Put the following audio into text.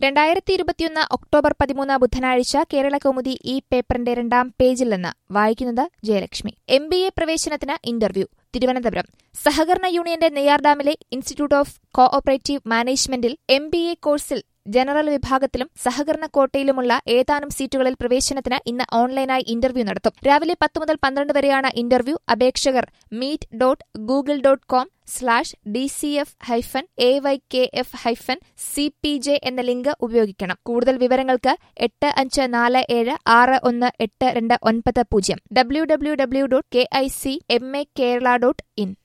രണ്ടായിരത്തി ഇരുപത്തിയൊന്ന് ഒക്ടോബർ പതിമൂന്ന് ബുധനാഴ്ച കേരള കൗമുദി ഈ പേപ്പറിന്റെ രണ്ടാം പേജിൽ നിന്ന് വായിക്കുന്നത് ജയലക്ഷ്മി എം ബി എ പ്രവേശനത്തിന് ഇന്റർവ്യൂ തിരുവനന്തപുരം സഹകരണ യൂണിയന്റെ നെയ്യാർഡാമിലെ ഇൻസ്റ്റിറ്റ്യൂട്ട് ഓഫ് കോ ഓപ്പറേറ്റീവ് മാനേജ്മെന്റിൽ എം ബി എ കോഴ്സിൽ ജനറൽ വിഭാഗത്തിലും സഹകരണ കോട്ടയിലുമുള്ള ഏതാനും സീറ്റുകളിൽ പ്രവേശനത്തിന് ഇന്ന് ഓൺലൈനായി ഇന്റർവ്യൂ നടത്തും രാവിലെ പത്ത് മുതൽ പന്ത്രണ്ട് വരെയാണ് ഇന്റർവ്യൂ അപേക്ഷകർ meet dot Google dot com slash D C F hyphen A Y K F hyphen C P J എന്ന ലിങ്ക് ഉപയോഗിക്കണം കൂടുതൽ വിവരങ്ങൾക്ക് എട്ട് അഞ്ച് നാല് ഏഴ് ആറ് ഒന്ന് എട്ട് രണ്ട് ഒൻപത് പൂജ്യം W W W dot K I C M A Kerala dot in